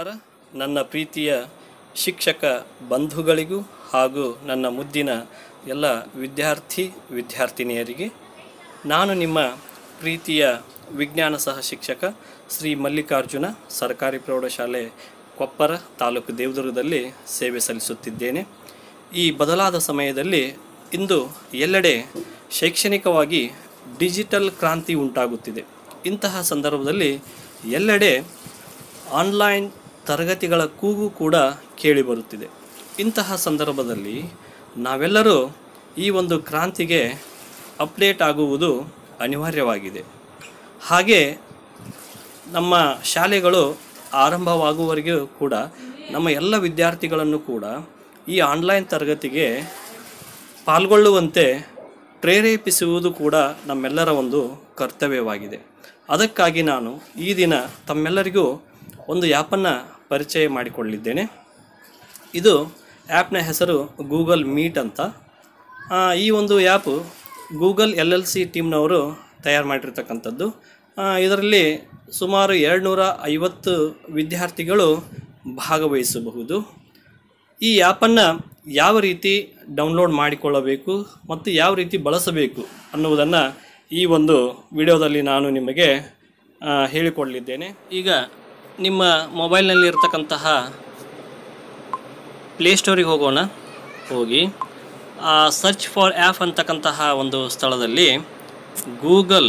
ನಮಸ್ಕಾರ ನನ್ನ ಪ್ರೀತಿಯ ಶಿಕ್ಷಕ ಬಂಧುಗಳಿಗೂ ಹಾಗೂ ನನ್ನ ಮುದ್ದಿನ ಎಲ್ಲ ವಿದ್ಯಾರ್ಥಿ ವಿದ್ಯಾರ್ಥಿನಿಯರಿಗೆ ನಾನು ನಿಮ್ಮ ಪ್ರೀತಿಯ ವಿಜ್ಞಾನ ಸಹ ಶಿಕ್ಷಕ ಶ್ರೀ ಮಲ್ಲಿಕಾರ್ಜುನ ಸರ್ಕಾರಿ ಪ್ರೌಢಶಾಲೆ ಕೊಪ್ಪರ ತಾಲೂಕು ದೇವದುರ್ಗದಲ್ಲಿ ಸೇವೆ ಸಲ್ಲಿಸುತ್ತಿದ್ದೇನೆ ಈ ಬದಲಾದ ಸಮಯದಲ್ಲಿ ಇಂದು ಎಲ್ಲೆಡೆ ಶೈಕ್ಷಣಿಕವಾಗಿ ಡಿಜಿಟಲ್ ಕ್ರಾಂತಿ ಉಂಟಾಗುತ್ತಿದೆ ಇಂತಹ ಸಂದರ್ಭದಲ್ಲಿ ಎಲ್ಲೆಡೆ ಆನ್ಲೈನ್ ತರಗತಿಗಳ ಕೂಗು ಕೂಡ ಕೇಳಿಬರುತ್ತಿದೆ ಇಂತಹ ಸಂದರ್ಭದಲ್ಲಿ ನಾವೆಲ್ಲರೂ ಈ ಒಂದು ಕ್ರಾಂತಿಗೆ ಅಪ್ಡೇಟ್ ಆಗುವುದು ಅನಿವಾರ್ಯವಾಗಿದೆ ಹಾಗೆ ನಮ್ಮ ಶಾಲೆಗಳು ಆರಂಭವಾಗುವವರೆಗೂ ಕೂಡ ನಮ್ಮ ಎಲ್ಲ ವಿದ್ಯಾರ್ಥಿಗಳನ್ನು ಕೂಡ ಈ ಆನ್ಲೈನ್ ತರಗತಿಗೆ ಪಾಲ್ಗೊಳ್ಳುವಂತೆ ಪ್ರೇರೇಪಿಸುವುದು ಕೂಡ ನಮ್ಮೆಲ್ಲರ ಒಂದು ಕರ್ತವ್ಯವಾಗಿದೆ ಅದಕ್ಕಾಗಿ ನಾನು ಈ ದಿನ ತಮ್ಮೆಲ್ಲರಿಗೂ ಒಂದು ಆ್ಯಪನ್ನು ಪರಿಚಯ ಮಾಡಿಕೊಳ್ಳಿದ್ದೇನೆ ಇದು ಆ್ಯಪ್ನ ಹೆಸರು ಗೂಗಲ್ ಮೀಟ್ ಅಂತ ಆ, ಈ ಒಂದು app Google L L C ಟೀಮ್ನವರು ತಯಾರು ಮಾಡಿರ್ತಕ್ಕಂಥದ್ದು ಆ, ಇದರಲ್ಲಿ ಸುಮಾರು ಎರಡುನೂರ ಐವತ್ತು ವಿದ್ಯಾರ್ಥಿಗಳು ಭಾಗವಹಿಸಬಹುದು ಈ ಆ್ಯಪನ್ನು ಯಾವ ರೀತಿ ಡೌನ್ಲೋಡ್ ಮಾಡಿಕೊಳ್ಳಬೇಕು ಮತ್ತು ಯಾವ ರೀತಿ ಬಳಸಬೇಕು ಅನ್ನುವುದನ್ನು ಈ ಒಂದು ವಿಡಿಯೋದಲ್ಲಿ ನಾನು ನಿಮಗೆ ಆ, ಹೇಳಿಕೊಡಲಿದ್ದೇನೆ ಈಗ ನಿಮ್ಮ ಮೊಬೈಲ್ನಲ್ಲಿ ಇರತಕ್ಕಂತಹ ಪ್ಲೇಸ್ಟೋರಿಗೆ ಹೋಗೋಣ ಹೋಗಿ ಸರ್ಚ್ ಫಾರ್ ಆ್ಯಪ್ ಅಂತಕ್ಕಂತಹ ಒಂದು ಸ್ಥಳದಲ್ಲಿ ಗೂಗಲ್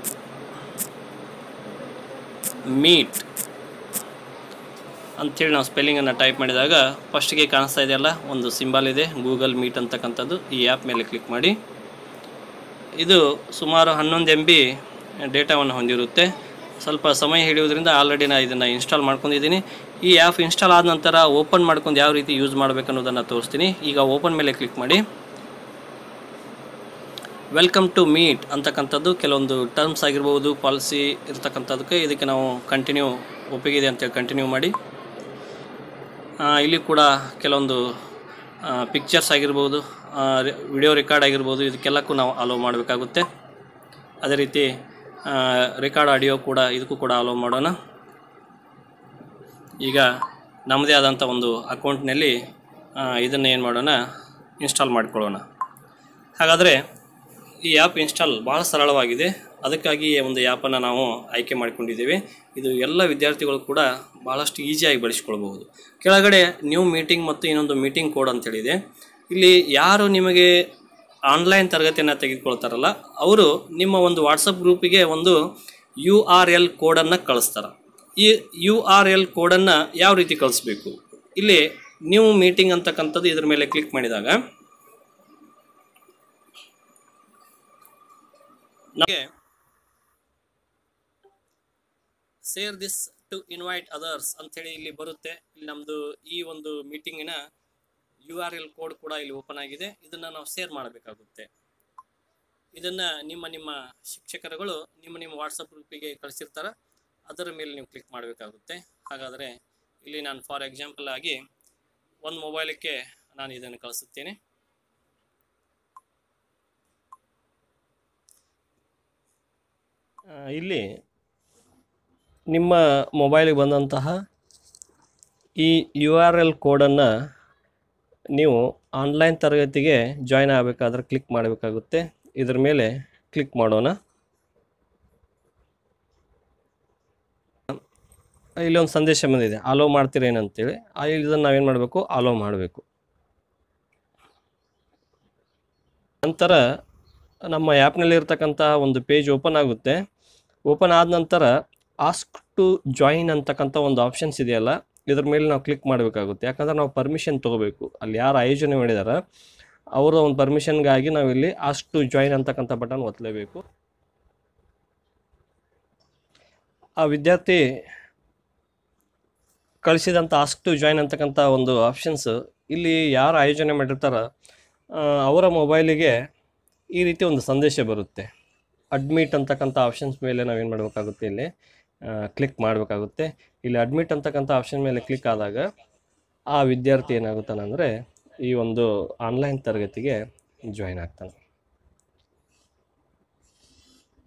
ಮೀಟ್ ಅಂಥೇಳಿ ನಾವು ಸ್ಪೆಲ್ಲಿಂಗನ್ನು ಟೈಪ್ ಮಾಡಿದಾಗ ಫಸ್ಟಿಗೆ ಕಾಣಿಸ್ತಾ ಇದೆಯಲ್ಲ ಒಂದು ಸಿಂಬಲ್ ಇದೆ ಗೂಗಲ್ ಮೀಟ್ ಅಂತಕ್ಕಂಥದ್ದು ಈ ಆ್ಯಪ್ ಮೇಲೆ ಕ್ಲಿಕ್ ಮಾಡಿ ಇದು ಸುಮಾರು ಹನ್ನೊಂದು ಎಮ್ ಬಿ ಡೇಟಾವನ್ನು ಹೊಂದಿರುತ್ತೆ ಸ್ವಲ್ಪ ಸಮಯ ಹಿಡಿಯೋದ್ರಿಂದ ಆಲ್ರೆಡಿ ನಾನು ಇದನ್ನು ಇನ್ಸ್ಟಾಲ್ ಮಾಡ್ಕೊಂಡಿದ್ದೀನಿ ಈ ಆ್ಯಪ್ ಇನ್ಸ್ಟಾಲ್ ಆದ ನಂತರ ಓಪನ್ ಮಾಡ್ಕೊಂಡು ಯಾವ ರೀತಿ ಯೂಸ್ ಮಾಡಬೇಕು ಅನ್ನೋದನ್ನು ತೋರಿಸ್ತೀನಿ ಈಗ ಓಪನ್ ಮೇಲೆ ಕ್ಲಿಕ್ ಮಾಡಿ ವೆಲ್ಕಮ್ ಟು ಮೀಟ್ ಅಂತಕ್ಕಂಥದ್ದು ಕೆಲವೊಂದು ಟರ್ಮ್ಸ್ ಆಗಿರ್ಬೋದು ಪಾಲಿಸಿ ಇರ್ತಕ್ಕಂಥದ್ದಕ್ಕೆ ಇದಕ್ಕೆ ನಾವು ಕಂಟಿನ್ಯೂ ಒಪ್ಪಿಗಿದೆ ಅಂತೇಳಿ ಕಂಟಿನ್ಯೂ ಮಾಡಿ ಆ, ಇಲ್ಲಿ ಕೂಡ ಕೆಲವೊಂದು ಪಿಕ್ಚರ್ಸ್ ಆಗಿರ್ಬೋದು ವಿಡಿಯೋ ರೆಕಾರ್ಡ್ ಆಗಿರ್ಬೋದು ಇದಕ್ಕೆಲ್ಲಕ್ಕೂ ನಾವು ಅಲೋ ಮಾಡಬೇಕಾಗುತ್ತೆ ಅದೇ ರೀತಿ ರೆಕಾರ್ಡ್ ಆಡಿಯೋ ಕೂಡ ಇದಕ್ಕೂ ಕೂಡ ಅಲೋ ಮಾಡೋಣ ಈಗ ನಮ್ಮದೇ ಆದಂಥ ಒಂದು ಅಕೌಂಟ್ನಲ್ಲಿ ಇದನ್ನು ಏನು ಮಾಡೋಣ ಇನ್ಸ್ಟಾಲ್ ಮಾಡಿಕೊಳ್ಳೋಣ ಹಾಗಾದರೆ ಈ ಆ್ಯಪ್ ಇನ್ಸ್ಟಾಲ್ ಭಾಳ ಸರಳವಾಗಿದೆ ಅದಕ್ಕಾಗಿ ಈ ಒಂದು ಆ್ಯಪನ್ನು ನಾವು ಆಯ್ಕೆ ಮಾಡಿಕೊಂಡಿದ್ದೇವೆ ಇದು ಎಲ್ಲ ವಿದ್ಯಾರ್ಥಿಗಳು ಕೂಡ ಭಾಳಷ್ಟು ಈಸಿಯಾಗಿ ಬಳಸಿಕೊಳ್ಬಹುದು ಕೆಳಗಡೆ ನ್ಯೂ ಮೀಟಿಂಗ್ ಮತ್ತು ಇನ್ನೊಂದು ಮೀಟಿಂಗ್ ಕೋಡ್ ಅಂತೇಳಿದೆ ಇಲ್ಲಿ ಯಾರು ನಿಮಗೆ ಆನ್ಲೈನ್ ತರಗತಿಯನ್ನು ತೆಗೆದುಕೊಳ್ತಾರಲ್ಲ ಅವರು ನಿಮ್ಮ ಒಂದು ವಾಟ್ಸಪ್ ಗ್ರೂಪಿಗೆ ಒಂದು ಯು ಆರ್ ಎಲ್ ಕೋಡನ್ನು ಕಳಿಸ್ತಾರೆ ಈ ಯು ಆರ್ ಎಲ್ ಕೋಡನ್ನು ಯಾವ ರೀತಿ ಕಳಿಸ್ಬೇಕು ಇಲ್ಲಿ ನ್ಯೂ ಮೀಟಿಂಗ್ ಅಂತಕ್ಕಂಥದ್ದು ಇದ್ರ ಮೇಲೆ ಕ್ಲಿಕ್ ಮಾಡಿದಾಗ ನಮಗೆ share this to invite others ಅಂಥೇಳಿ ಇಲ್ಲಿ ಬರುತ್ತೆ ಇಲ್ಲಿ ನಮ್ಮದು ಈ ಒಂದು ಮೀಟಿಂಗಿನ ಯು ಆರ್ ಎಲ್ ಕೋಡ್ ಕೂಡ ಇಲ್ಲಿ ಓಪನ್ ಆಗಿದೆ ಇದನ್ನು ನಾವು ಶೇರ್ ಮಾಡಬೇಕಾಗುತ್ತೆ ಇದನ್ನು ನಿಮ್ಮ ನಿಮ್ಮ ಶಿಕ್ಷಕರುಗಳು ನಿಮ್ಮ ನಿಮ್ಮ ವಾಟ್ಸಪ್ ಗ್ರೂಪಿಗೆ ಕಳಿಸಿರ್ತಾರೆ ಅದರ ಮೇಲೆ ನೀವು ಕ್ಲಿಕ್ ಮಾಡಬೇಕಾಗುತ್ತೆ ಹಾಗಾದರೆ ಇಲ್ಲಿ ನಾನು ಫಾರ್ ಎಕ್ಸಾಂಪಲ್ ಆಗಿ ಒಂದು ಮೊಬೈಲಕ್ಕೆ ನಾನು ಇದನ್ನು ಕಳಿಸುತ್ತೇನೆ ಆ, ಇಲ್ಲಿ ನಿಮ್ಮ ಮೊಬೈಲಿಗೆ ಬಂದಂತಹ ಈ ಯು ಆರ್ ಎಲ್ ಕೋಡನ್ನು ನೀವು ಆನ್ಲೈನ್ ತರಗತಿಗೆ ಜಾಯ್ನ್ ಆಗಬೇಕಾದ್ರೆ ಕ್ಲಿಕ್ ಮಾಡಬೇಕಾಗುತ್ತೆ ಇದ್ರ ಮೇಲೆ ಕ್ಲಿಕ್ ಮಾಡೋಣ ಇಲ್ಲಿ ಒಂದು ಸಂದೇಶ ಬಂದಿದೆ ಅಲೋ ಮಾಡ್ತೀರೇನಂತೇಳಿ ಆ ಇದನ್ನು ನಾವೇನು ಮಾಡಬೇಕು ಅಲೋ ಮಾಡಬೇಕು ನಂತರ ನಮ್ಮ ಆ್ಯಪ್ನಲ್ಲಿ ಇರ್ತಕ್ಕಂಥ ಒಂದು ಪೇಜ್ ಓಪನ್ ಆಗುತ್ತೆ ಓಪನ್ ಆದ ನಂತರ ಆಸ್ಕ್ ಟು ಜಾಯಿನ್ ಅಂತಕ್ಕಂಥ ಒಂದು ಆಪ್ಷನ್ಸ್ ಇದೆಯಲ್ಲ ಇದ್ರ ಮೇಲೆ ನಾವು ಕ್ಲಿಕ್ ಮಾಡಬೇಕಾಗುತ್ತೆ ಯಾಕಂದ್ರೆ ನಾವು ಪರ್ಮಿಷನ್ ತೊಗೋಬೇಕು ಅಲ್ಲಿ ಯಾರು ಆಯೋಜನೆ ಮಾಡಿದಾರ ಅವರ ಒಂದು ಪರ್ಮಿಷನ್ಗಾಗಿ ನಾವಿಲ್ಲಿ ಆಸ್ಕ್ ಟು ಜಾಯಿನ್ ಅಂತಕ್ಕಂಥ ಬಟನ್ ಒತ್ತಲೇಬೇಕು ಆ ವಿದ್ಯಾರ್ಥಿ ಕಳಿಸಿದಂಥ ಆಸ್ಕ್ ಟು ಜಾಯಿನ್ ಅಂತಕ್ಕಂಥ ಒಂದು ಆಪ್ಷನ್ಸ್ ಇಲ್ಲಿ ಯಾರು ಆಯೋಜನೆ ಮಾಡಿರ್ತಾರ ಆ, ಅವರ ಮೊಬೈಲಿಗೆ ಈ ರೀತಿ ಒಂದು ಸಂದೇಶ ಬರುತ್ತೆ ಅಡ್ಮಿಟ್ ಅಂತಕ್ಕಂಥ ಆಪ್ಷನ್ಸ್ ಮೇಲೆ ನಾವೇನು ಮಾಡಬೇಕಾಗುತ್ತೆ ಇಲ್ಲಿ ಕ್ಲಿಕ್ ಮಾಡಬೇಕಾಗುತ್ತೆ ಇಲ್ಲಿ ಅಡ್ಮಿಟ್ ಅಂತಕ್ಕಂಥ ಆಪ್ಷನ್ ಮೇಲೆ ಕ್ಲಿಕ್ ಆದಾಗ ಆ ವಿದ್ಯಾರ್ಥಿ ಏನಾಗುತ್ತಾನಂದರೆ ಈ ಒಂದು ಆನ್ಲೈನ್ ತರಗತಿಗೆ ಜಾಯಿನ್ ಆಗ್ತಾನೆ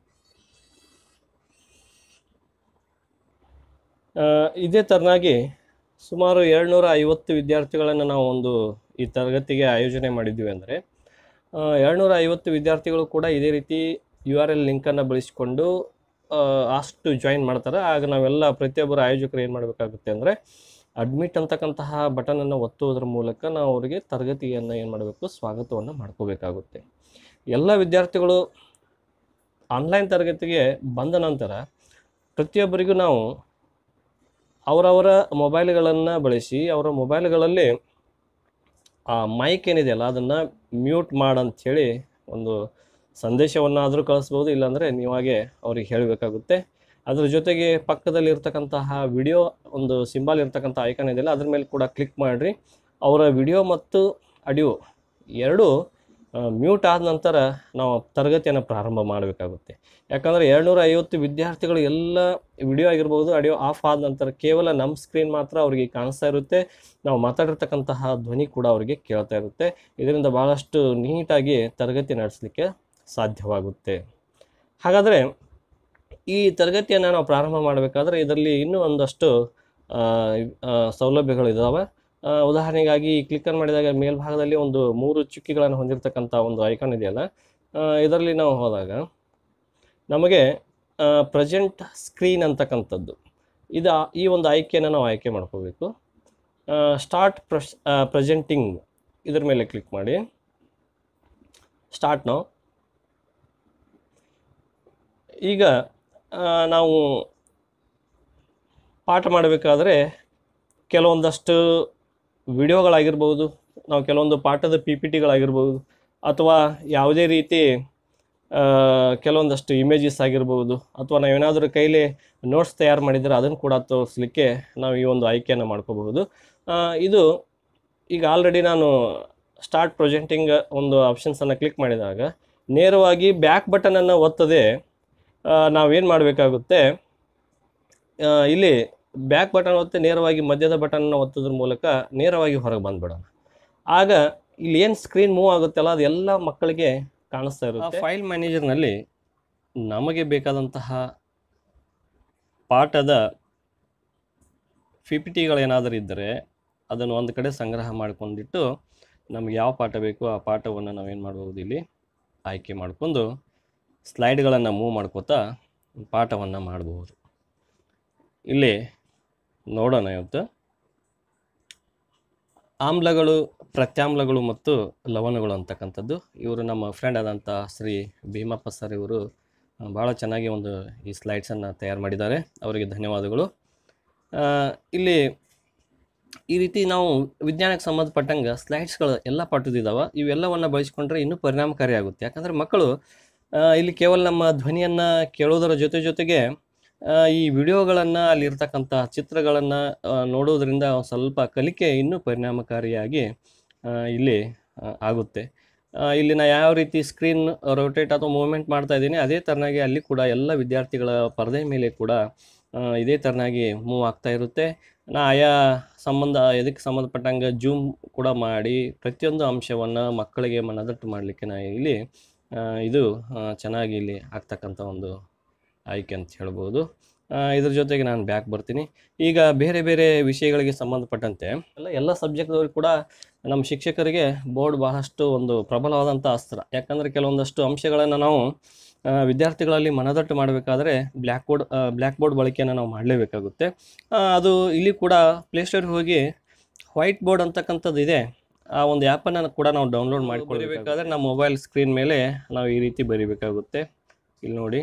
ಆ, ಇದೇ ಥರನಾಗಿ ಸುಮಾರು ಏಳ್ನೂರ ಐವತ್ತು ವಿದ್ಯಾರ್ಥಿಗಳನ್ನು ನಾವು ಒಂದು ಈ ತರಗತಿಗೆ ಆಯೋಜನೆ ಮಾಡಿದ್ವಿ ಅಂದರೆ ಏಳ್ನೂರ ಐವತ್ತು ವಿದ್ಯಾರ್ಥಿಗಳು ಕೂಡ ಇದೇ ರೀತಿ ಯು ಆರ್ ಎಲ್ ಲಿಂಕನ್ನು ಬಳಸಿಕೊಂಡು ಆ, ಅಷ್ಟು ಜಾಯಿನ್ ಮಾಡ್ತಾರೆ ಆಗ ನಾವೆಲ್ಲ ಪ್ರತಿಯೊಬ್ಬರು ಆಯೋಜಕರು ಏನು ಮಾಡಬೇಕಾಗುತ್ತೆ ಅಂದರೆ ಅಡ್ಮಿಟ್ ಅಂತಕ್ಕಂತಹ ಬಟನನ್ನು ಒತ್ತುವುದರ ಮೂಲಕ ನಾವು ಅವರಿಗೆ ತರಗತಿಯನ್ನು ಏನು ಮಾಡಬೇಕು ಸ್ವಾಗತವನ್ನು ಮಾಡ್ಕೋಬೇಕಾಗುತ್ತೆ ಎಲ್ಲ ವಿದ್ಯಾರ್ಥಿಗಳು ಆನ್ಲೈನ್ ತರಗತಿಗೆ ಬಂದ ನಂತರ ಪ್ರತಿಯೊಬ್ಬರಿಗೂ ನಾವು ಅವರವರ ಮೊಬೈಲ್ಗಳನ್ನು ಬಳಸಿ ಅವರ ಮೊಬೈಲ್ಗಳಲ್ಲಿ ಆ ಮೈಕ್ ಏನಿದೆಯಲ್ಲ ಅದನ್ನು ಮ್ಯೂಟ್ ಮಾಡಂಥೇಳಿ ಒಂದು ಸಂದೇಶವನ್ನಾದರೂ ಕಳಿಸ್ಬೋದು ಇಲ್ಲಾಂದರೆ ನೀವಾಗೆ ಅವ್ರಿಗೆ ಹೇಳಬೇಕಾಗುತ್ತೆ ಅದ್ರ ಜೊತೆಗೆ ಪಕ್ಕದಲ್ಲಿ ಇರ್ತಕ್ಕಂತಹ ವಿಡಿಯೋ ಒಂದು ಸಿಂಬಲ್ ಇರ್ತಕ್ಕಂಥ ಐಕಾನ್ ಇದೆಯಲ್ಲ ಅದ್ರ ಮೇಲೆ ಕೂಡ ಕ್ಲಿಕ್ ಮಾಡಿರಿ ಅವರ ವಿಡಿಯೋ ಮತ್ತು ಆಡಿಯೋ ಎರಡೂ ಮ್ಯೂಟ್ ಆದ ನಂತರ ನಾವು ತರಗತಿಯನ್ನು ಪ್ರಾರಂಭ ಮಾಡಬೇಕಾಗುತ್ತೆ ಯಾಕಂದರೆ ಏಳ್ನೂರ ಐವತ್ತು ವಿದ್ಯಾರ್ಥಿಗಳು ಎಲ್ಲ ವಿಡಿಯೋ ಆಗಿರ್ಬೋದು ಆಡಿಯೋ ಆಫ್ ಆದ ನಂತರ ಕೇವಲ ನಮ್ಮ ಸ್ಕ್ರೀನ್ ಮಾತ್ರ ಅವರಿಗೆ ಕಾಣಿಸ್ತಾ ಇರುತ್ತೆ ನಾವು ಮಾತಾಡಿರ್ತಕ್ಕಂತಹ ಧ್ವನಿ ಕೂಡ ಅವರಿಗೆ ಕೇಳ್ತಾ ಇರುತ್ತೆ ಇದರಿಂದ ಭಾಳಷ್ಟು ನೀಟಾಗಿ ತರಗತಿ ನಡೆಸಲಿಕ್ಕೆ ಸಾಧ್ಯವಾಗುತ್ತೆ ಹಾಗಾದರೆ ಈ ತರಗತಿಯನ್ನು ನಾವು ಪ್ರಾರಂಭ ಮಾಡಬೇಕಾದ್ರೆ ಇದರಲ್ಲಿ ಇನ್ನೂ ಒಂದಷ್ಟು ಆ, ಆ, ಸೌಲಭ್ಯಗಳಿದ್ದಾವೆ ಆ, ಉದಾಹರಣೆಗಾಗಿ ಕ್ಲಿಕ್ಕನ್ನು ಮಾಡಿದಾಗ ಮೇಲ್ಭಾಗದಲ್ಲಿ ಒಂದು ಮೂರು ಚುಕ್ಕಿಗಳನ್ನು ಹೊಂದಿರತಕ್ಕಂಥ ಒಂದು ಐಕಾನ್ ಇದೆಯಲ್ಲ ಆ, ಇದರಲ್ಲಿ ನಾವು ಹೋದಾಗ ನಮಗೆ ಪ್ರೆಸೆಂಟ್ ಸ್ಕ್ರೀನ್ ಅಂತಕ್ಕಂಥದ್ದು ಇದು ಈ ಒಂದು ಆಯ್ಕೆಯನ್ನು ನಾವು ಆಯ್ಕೆ ಮಾಡ್ಕೋಬೇಕು ಸ್ಟಾರ್ಟ್ ಪ್ರಸ್ ಪ್ರೆಸೆಂಟಿಂಗ್ ಇದ್ರ ಮೇಲೆ ಕ್ಲಿಕ್ ಮಾಡಿ ಸ್ಟಾರ್ಟ್ ನಾವು ಈಗ ಆ, ನಾವು ಪಾಠ ಮಾಡಬೇಕಾದ್ರೆ ಕೆಲವೊಂದಷ್ಟು ವಿಡಿಯೋಗಳಾಗಿರ್ಬೋದು ನಾವು ಕೆಲವೊಂದು ಪಾಠದ ಪಿ ಪಿ ಟಿಗಳಾಗಿರ್ಬೋದು ಅಥವಾ ಯಾವುದೇ ರೀತಿ ಆ, ಕೆಲವೊಂದಷ್ಟು ಇಮೇಜಸ್ ಆಗಿರ್ಬೋದು ಅಥವಾ ನಾವೇನಾದರೂ ಕೈಲಿ ನೋಟ್ಸ್ ತಯಾರು ಮಾಡಿದರೆ ಅದನ್ನು ಕೂಡ ತೋರಿಸ್ಲಿಕ್ಕೆ ನಾವು ಈ ಒಂದು ಆಯ್ಕೆಯನ್ನು ಮಾಡ್ಕೋಬಹುದು ಆ, ಇದು ಈಗ ಆಲ್ರೆಡಿ ನಾನು ಸ್ಟಾರ್ಟ್ ಪ್ರೊಜೆಂಟಿಂಗ್ ಒಂದು ಆಪ್ಷನ್ಸನ್ನು ಕ್ಲಿಕ್ ಮಾಡಿದಾಗ ನೇರವಾಗಿ ಬ್ಯಾಕ್ ಬಟನನ್ನು ಒತ್ತದೆ ನಾವೇನು ಮಾಡಬೇಕಾಗುತ್ತೆ ಆ, ಇಲ್ಲಿ ಬ್ಯಾಕ್ ಬಟನ್ ಒತ್ತೆ ನೇರವಾಗಿ ಮಧ್ಯದ ಬಟನ್ನ ಒತ್ತೋದ್ರ ಮೂಲಕ ನೇರವಾಗಿ ಹೊರಗೆ ಬಂದ್ಬಿಡೋಣ ಆಗ ಇಲ್ಲಿ ಏನು ಸ್ಕ್ರೀನ್ ಮೂವ್ ಆಗುತ್ತಲ್ಲ ಅದೆಲ್ಲ ಮಕ್ಕಳಿಗೆ ಕಾಣಿಸ್ತಾ ಇರುತ್ತೆ ಫೈಲ್ ಮ್ಯಾನೇಜರ್ನಲ್ಲಿ ನಮಗೆ ಬೇಕಾದಂತಹ ಪಾಠದ ಪಿ ಪಿ ಟಿಗಳೇನಾದರೂ ಇದ್ದರೆ ಅದನ್ನು ಒಂದು ಕಡೆ ಸಂಗ್ರಹ ಮಾಡಿಕೊಂಡಿಟ್ಟು ನಮ್ಗೆ ಯಾವ ಪಾಠ ಬೇಕು ಆ ಪಾಠವನ್ನು ನಾವೇನು ಮಾಡ್ಬೋದು ಇಲ್ಲಿ ಆಯ್ಕೆ ಮಾಡಿಕೊಂಡು ಸ್ಲೈಡ್ಗಳನ್ನು ಮೂವ್ ಮಾಡ್ಕೋತಾ ಪಾಠವನ್ನು ಮಾಡಬಹುದು ಇಲ್ಲಿ ನೋಡೋಣ ಇವತ್ತು ಆಮ್ಲಗಳು ಪ್ರತ್ಯಾಮ್ಲಗಳು ಮತ್ತು ಲವಣಗಳು ಅಂತಕ್ಕಂಥದ್ದು ಇವರು ನಮ್ಮ ಫ್ರೆಂಡ್ ಆದಂಥ ಶ್ರೀ ಭೀಮಪ್ಪ ಸರ್ ಇವರು ಭಾಳ ಚೆನ್ನಾಗಿ ಒಂದು ಈ ಸ್ಲೈಡ್ಸನ್ನು ತಯಾರು ಮಾಡಿದ್ದಾರೆ ಅವರಿಗೆ ಧನ್ಯವಾದಗಳು ಆ, ಇಲ್ಲಿ ಈ ರೀತಿ ನಾವು ವಿಜ್ಞಾನಕ್ಕೆ ಸಂಬಂಧಪಟ್ಟಂಗೆ ಸ್ಲೈಡ್ಸ್ಗಳು ಎಲ್ಲ ಪಾಠದಿದ್ದಾವೆ ಇವೆಲ್ಲವನ್ನು ಬಳಸ್ಕೊಂಡ್ರೆ ಇನ್ನೂ ಪರಿಣಾಮಕಾರಿಯಾಗುತ್ತೆ ಯಾಕಂದರೆ ಮಕ್ಕಳು ಆ, ಇಲ್ಲಿ ಕೇವಲ ನಮ್ಮ ಧ್ವನಿಯನ್ನು ಕೇಳೋದರ ಜೊತೆ ಜೊತೆಗೆ ಆ, ಈ ವಿಡಿಯೋಗಳನ್ನು ಅಲ್ಲಿರ್ತಕ್ಕಂಥ ಚಿತ್ರಗಳನ್ನು ನೋಡೋದ್ರಿಂದ ಒಂದ್ ಸ್ವಲ್ಪ ಕಲಿಕೆ ಇನ್ನೂ ಪರಿಣಾಮಕಾರಿಯಾಗಿ ಆ, ಇಲ್ಲಿ ಆ, ಆಗುತ್ತೆ ಆ, ಇಲ್ಲಿ ನಾ ಯಾವ ರೀತಿ ಸ್ಕ್ರೀನ್ ರೊಟೇಟ್ ಅಥವಾ ಮೂವ್ಮೆಂಟ್ ಮಾಡ್ತಾ ಇದ್ದೀನಿ ಅದೇ ಥರನಾಗಿ ಅಲ್ಲಿ ಕೂಡ ಎಲ್ಲ ವಿದ್ಯಾರ್ಥಿಗಳ ಪರದೆ ಮೇಲೆ ಕೂಡ ಆ, ಇದೇ ಥರನಾಗಿ ಮೂವ್ ಆಗ್ತಾ ಇರುತ್ತೆ ನಾ ಆಯಾ ಸಂಬಂಧ ಇದಕ್ಕೆ ಸಂಬಂಧಪಟ್ಟಂಗೆ ಜೂಮ್ ಕೂಡ ಮಾಡಿ ಪ್ರತಿಯೊಂದು ಅಂಶವನ್ನು ಮಕ್ಕಳಿಗೆ ಮನದಟ್ಟು ಮಾಡಲಿಕ್ಕೆ ನಾ ಇಲ್ಲಿ ಆ, ಇದು ಆ, ಚೆನ್ನಾಗಿ ಇಲ್ಲಿ ಆಗ್ತಕ್ಕಂಥ ಒಂದು ಆಯ್ಕೆ ಅಂತ ಹೇಳ್ಬೋದು ಆ, ಇದ್ರ ಜೊತೆಗೆ ನಾನು ಬ್ಯಾಕ್ ಬರ್ತೀನಿ ಈಗ ಬೇರೆ ಬೇರೆ ವಿಷಯಗಳಿಗೆ ಸಂಬಂಧಪಟ್ಟಂತೆ ಎಲ್ಲ ಎಲ್ಲ ಸಬ್ಜೆಕ್ಟ್ದವ್ರಿಗೆ ಕೂಡ ನಮ್ಮ ಶಿಕ್ಷಕರಿಗೆ ಬೋರ್ಡ್ ಬಹಳಷ್ಟು ಒಂದು ಪ್ರಬಲವಾದಂಥ ಅಸ್ತ್ರ ಯಾಕಂದರೆ ಕೆಲವೊಂದಷ್ಟು ಅಂಶಗಳನ್ನು ನಾವು ಆ, ವಿದ್ಯಾರ್ಥಿಗಳಲ್ಲಿ ಮನದಟ್ಟು ಮಾಡಬೇಕಾದ್ರೆ ಬ್ಲ್ಯಾಕ್ ಬೋರ್ಡ್ ಬ್ಲ್ಯಾಕ್ ಬೋರ್ಡ್ ಬಳಕೆಯನ್ನು ನಾವು ಮಾಡಲೇಬೇಕಾಗುತ್ತೆ ಆ, ಅದು ಇಲ್ಲಿ ಕೂಡ ಪ್ಲೇಸ್ಟೋರ್ಗೆ ಹೋಗಿ ವೈಟ್ ಬೋರ್ಡ್ ಅಂತಕ್ಕಂಥದ್ದು ಇದೆ ಆ ಒಂದು ಆ್ಯಪನ್ನು ಕೂಡ ನಾವು ಡೌನ್ಲೋಡ್ ಮಾಡ್ಕೊಳ್ಬೇಕಾದ್ರೆ ನಮ್ಮ ಮೊಬೈಲ್ ಸ್ಕ್ರೀನ್ ಮೇಲೆ ನಾವು ಈ ರೀತಿ ಬರೀಬೇಕಾಗುತ್ತೆ ಇಲ್ಲಿ ನೋಡಿ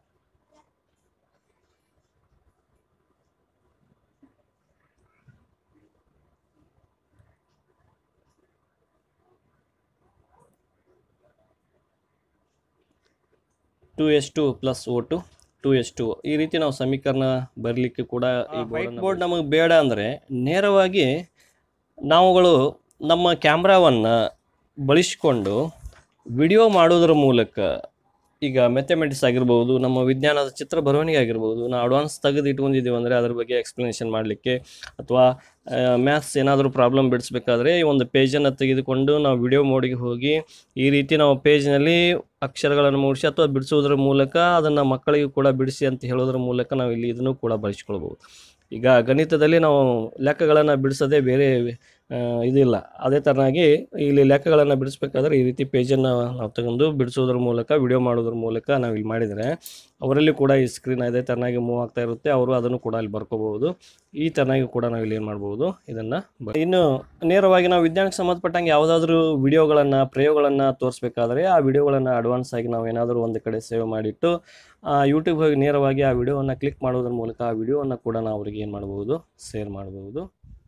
two S two plus O two two S two ಈ ರೀತಿ ನಾವು ಸಮೀಕರಣ ಬರಲಿಕ್ಕೆ ಕೂಡ ಈ ವೈಟ್ ಬೋರ್ಡ್ ನಮಗೆ ಬೇಡ ಅಂದರೆ ನೇರವಾಗಿ ನಾವುಗಳು ನಮ್ಮ ಕ್ಯಾಮ್ರಾವನ್ನು ಬಳಸಿಕೊಂಡು ವಿಡಿಯೋ ಮಾಡೋದ್ರ ಮೂಲಕ ಈಗ ಮೆಥಮೆಟಿಕ್ಸ್ ಆಗಿರ್ಬೋದು ನಮ್ಮ ವಿಜ್ಞಾನದ ಚಿತ್ರ ಬರವಣಿಗೆ ಆಗಿರ್ಬೋದು ನಾವು ಅಡ್ವಾನ್ಸ್ ತೆಗೆದು ಇಟ್ಕೊಂಡಿದ್ದೀವಿ ಅಂದರೆ ಅದ್ರ ಬಗ್ಗೆ ಎಕ್ಸ್ಪ್ಲನೇಷನ್ ಮಾಡಲಿಕ್ಕೆ ಅಥವಾ ಮ್ಯಾಥ್ಸ್ ಏನಾದರೂ ಪ್ರಾಬ್ಲಮ್ ಬಿಡಿಸ್ಬೇಕಾದ್ರೆ ಈ ಒಂದು ಪೇಜನ್ನು ತೆಗೆದುಕೊಂಡು ನಾವು ವಿಡಿಯೋ ಮೋಡಿಗೆ ಹೋಗಿ ಈ ರೀತಿ ನಾವು ಪೇಜ್ನಲ್ಲಿ ಅಕ್ಷರಗಳನ್ನು ಮೂಡಿಸಿ ಅಥವಾ ಬಿಡಿಸೋದ್ರ ಮೂಲಕ ಅದನ್ನು ಮಕ್ಕಳಿಗೂ ಕೂಡ ಬಿಡಿಸಿ ಅಂತ ಹೇಳೋದ್ರ ಮೂಲಕ ನಾವು ಇಲ್ಲಿ ಇದನ್ನು ಕೂಡ ಬಳಸ್ಕೊಳ್ಬೋದು ಈಗ ಗಣಿತದಲ್ಲಿ ನಾವು ಲೆಕ್ಕಗಳನ್ನು ಬಿಡಿಸೋದೇ ಬೇರೆ ಆ, ಇದಿಲ್ಲ ಅದೇ ಥರನಾಗಿ ಇಲ್ಲಿ ಲೆಕ್ಕಗಳನ್ನು ಬಿಡಿಸ್ಬೇಕಾದ್ರೆ ಈ ರೀತಿ ಪೇಜನ್ನು ನಾವು ತಗೊಂಡು ಬಿಡಿಸೋದ್ರ ಮೂಲಕ ವಿಡಿಯೋ ಮಾಡೋದ್ರ ಮೂಲಕ ನಾವು ಇಲ್ಲಿ ಮಾಡಿದರೆ ಅವರಲ್ಲಿ ಕೂಡ ಈ ಸ್ಕ್ರೀನ್ ಅದೇ ಥರನಾಗಿ ಮೂವ್ ಆಗ್ತಾ ಇರುತ್ತೆ ಅವರು ಅದನ್ನು ಕೂಡ ಇಲ್ಲಿ ಬರ್ಕೋಬಹುದು ಈ ಥರನಾಗಿ ಕೂಡ ನಾವು ಇಲ್ಲಿ ಏನು ಮಾಡ್ಬೋದು ಇದನ್ನು ಇನ್ನು ನೇರವಾಗಿ ನಾವು ವಿಜ್ಞಾನಕ್ಕೆ ಸಂಬಂಧಪಟ್ಟಂಗೆ ಯಾವುದಾದ್ರೂ ವಿಡಿಯೋಗಳನ್ನು ಪ್ರಯೋಗಗಳನ್ನು ತೋರಿಸ್ಬೇಕಾದ್ರೆ ಆ ವಿಡಿಯೋಗಳನ್ನು ಅಡ್ವಾನ್ಸ್ ಆಗಿ ನಾವು ಏನಾದರೂ ಒಂದು ಕಡೆ ಸೇವ್ ಮಾಡಿಟ್ಟು ಯೂಟ್ಯೂಬ್ ಹೋಗಿ ನೇರವಾಗಿ ಆ ವಿಡಿಯೋವನ್ನು ಕ್ಲಿಕ್ ಮಾಡೋದ್ರ ಮೂಲಕ ಆ ವಿಡಿಯೋವನ್ನು ಕೂಡ ನಾವು ಅವರಿಗೆ ಏನು ಮಾಡ್ಬೋದು ಶೇರ್ ಮಾಡ್ಬೋದು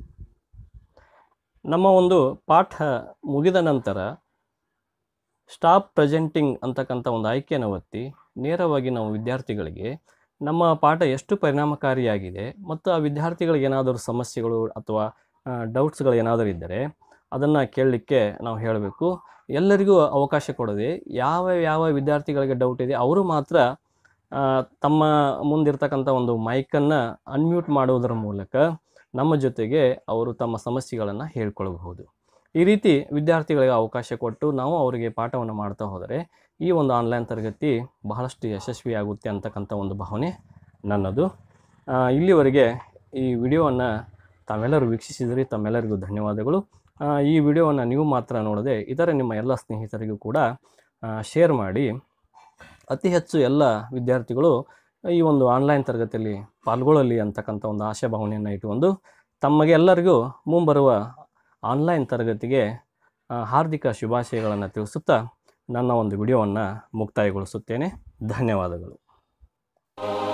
ನಮ್ಮ ಒಂದು ಪಾಠ ಮುಗಿದ ನಂತರ ಸ್ಟಾಪ್ ಪ್ರೆಸೆಂಟಿಂಗ್ ಅಂತಕ್ಕಂಥ ಒಂದು ಆಯ್ಕೆಯನ್ನು ಒತ್ತಿ ನೇರವಾಗಿ ನಾವು ವಿದ್ಯಾರ್ಥಿಗಳಿಗೆ ನಮ್ಮ ಪಾಠ ಎಷ್ಟು ಪರಿಣಾಮಕಾರಿಯಾಗಿದೆ ಮತ್ತು ಆ ವಿದ್ಯಾರ್ಥಿಗಳಿಗೆ ಏನಾದರೂ ಸಮಸ್ಯೆಗಳು ಅಥವಾ ಡೌಟ್ಸ್ಗಳು ಏನಾದರೂ ಇದ್ದರೆ ಅದನ್ನು ಕೇಳಲಿಕ್ಕೆ ನಾವು ಹೇಳಬೇಕು ಎಲ್ಲರಿಗೂ ಅವಕಾಶ ಕೊಡದೆ ಯಾವ ಯಾವ ವಿದ್ಯಾರ್ಥಿಗಳಿಗೆ ಡೌಟ್ ಇದೆ ಅವರು ಮಾತ್ರ ಆ, ತಮ್ಮ ಮುಂದಿರ್ತಕ್ಕಂಥ ಒಂದು ಮೈಕನ್ನು ಅನ್ಮ್ಯೂಟ್ ಮಾಡುವುದರ ಮೂಲಕ ನಮ್ಮ ಜೊತೆಗೆ ಅವರು ತಮ್ಮ ಸಮಸ್ಯೆಗಳನ್ನು ಹೇಳ್ಕೊಳ್ಬಹುದು ಈ ರೀತಿ ವಿದ್ಯಾರ್ಥಿಗಳಿಗೆ ಅವಕಾಶ ಕೊಟ್ಟು ನಾವು ಅವರಿಗೆ ಪಾಠವನ್ನು ಮಾಡ್ತಾ ಹೋದರೆ ಈ ಒಂದು ಆನ್ಲೈನ್ ತರಗತಿ ಬಹಳಷ್ಟು ಯಶಸ್ವಿಯಾಗುತ್ತೆ ಅಂತಕ್ಕಂಥ ಒಂದು ಭಾವನೆ ನನ್ನದು ಆ, ಇಲ್ಲಿವರೆಗೆ ಈ ವಿಡಿಯೋವನ್ನು ತಾವೆಲ್ಲರೂ ವೀಕ್ಷಿಸಿದ್ರಿ ತಮ್ಮೆಲ್ಲರಿಗೂ ಧನ್ಯವಾದಗಳು ಆ, ಈ ವಿಡಿಯೋವನ್ನು ನೀವು ಮಾತ್ರ ನೋಡದೆ ಇತರ ನಿಮ್ಮ ಎಲ್ಲ ಸ್ನೇಹಿತರಿಗೂ ಕೂಡ ಶೇರ್ ಮಾಡಿ ಅತಿ ಹೆಚ್ಚು ಎಲ್ಲ ವಿದ್ಯಾರ್ಥಿಗಳು ಈ ಒಂದು ಆನ್ಲೈನ್ ತರಗತಿಯಲ್ಲಿ ಪಾಲ್ಗೊಳ್ಳಲಿ ಅಂತಕ್ಕಂಥ ಒಂದು ಆಶಾಭಾವನೆಯನ್ನು ಇಟ್ಟುಕೊಂಡು ತಮಗೆ ಎಲ್ಲರಿಗೂ ಮುಂಬರುವ ಆನ್ಲೈನ್ ತರಗತಿಗೆ ಆ, ಹಾರ್ದಿಕ ಶುಭಾಶಯಗಳನ್ನು ತಿಳಿಸುತ್ತಾ ನನ್ನ ಒಂದು ವಿಡಿಯೋವನ್ನು ಮುಕ್ತಾಯಗೊಳಿಸುತ್ತೇನೆ ಧನ್ಯವಾದಗಳು